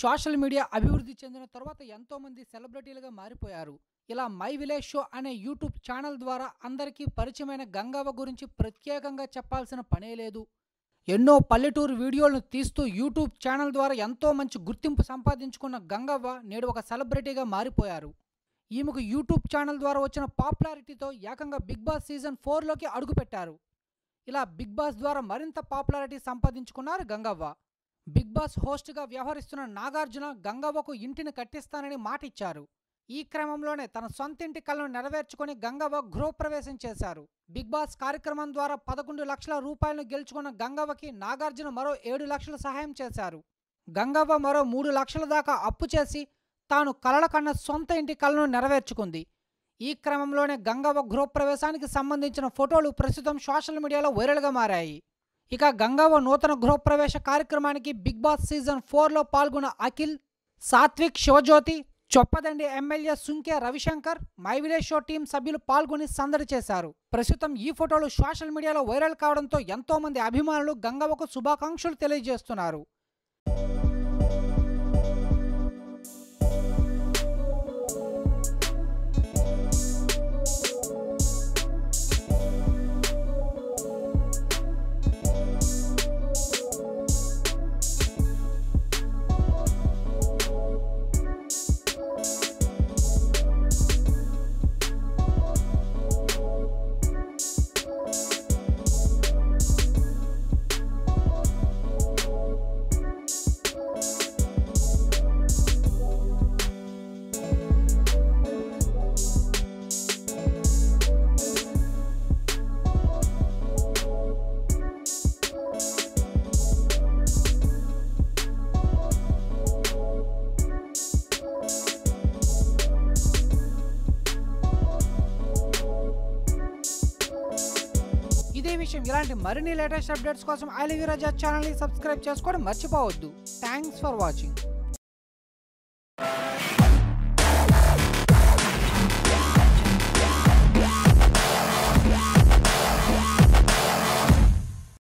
social media అభివృద్ధి చెందిన తర్వాత ఎంతోమంది సెలబ్రిటీలుగా మారిపోయారు ఇలా మై విలేజ్ షో అనే యూట్యూబ్ ఛానల్ ద్వారా అందరికీ పరిచయమైన గంగవ్వ గురించి ప్రత్యేకంగా చెప్పాల్సిన పనే లేదు ఎన్నో పల్లెటూరు వీడియోలను తీస్తూ యూట్యూబ్ ఛానల్ ద్వారా ఎంతో మంచి గుర్తింపు సంపాదించుకున్న గంగవ్వ నేడు ఒక సెలబ్రిటీగా మారిపోయారు ఈమెకు యూట్యూబ్ ఛానల్ ద్వారా వచ్చిన పాపులారిటీతో ఏకంగా బిగ్ బాస్ సీజన్ ఫోర్లోకి అడుగుపెట్టారు ఇలా బిగ్ బాస్ ద్వారా మరింత పాపులారిటీ సంపాదించుకున్నారు గంగవ్వ బిగ్ బాస్ హోస్ట్గా వ్యవహరిస్తున్న నాగార్జున గంగవ్వకు ఇంటిని కట్టిస్తానని మాట ఇచ్చారు ఈ క్రమంలోనే తన సొంత ఇంటి కలను నెరవేర్చుకొని గంగవ్వ గృహప్రవేశం చేశారు బిగ్ బాస్ కార్యక్రమం ద్వారా పదకొండు లక్షల రూపాయలను గెలుచుకున్న గంగవ్వకి నాగార్జున మరో ఏడు లక్షల సహాయం చేశారు గంగవ్వ మరో మూడు లక్షల దాకా అప్పు చేసి తాను కలల కన్న సొంత ఇంటి కలను నెరవేర్చుకుంది ఈ క్రమంలోనే గంగవ్వ గృహప్రవేశానికి సంబంధించిన ఫోటోలు ప్రస్తుతం సోషల్ మీడియాలో వైరల్గా మారాయి ఇక గంగవ్వ నూతన గృహప్రవేశ కార్యక్రమానికి బిగ్ బాస్ సీజన్ ఫోర్లో పాల్గొన్న Akhil Sathvik Sivajyothi Choppadandi MLA Sunke Ravishankar my village show team సభ్యులు పాల్గొని సందడి చేశారు ప్రస్తుతం ఈ ఫోటోలు సోషల్ మీడియాలో వైరల్ కావడంతో ఎంతో మంది అభిమానులు గంగవ్వకు శుభాకాంక్షలు తెలియజేస్తున్నారు ఇదే విషయం ఇలాంటి మరిన్ని లేటెస్ట్ అప్డేట్స్ కోసం ఐ లివ్ రాజా ఛానల్ని సబ్స్క్రైబ్ చేసుకోవడం మర్చిపోవద్దు థ్యాంక్స్ ఫర్ వాచింగ్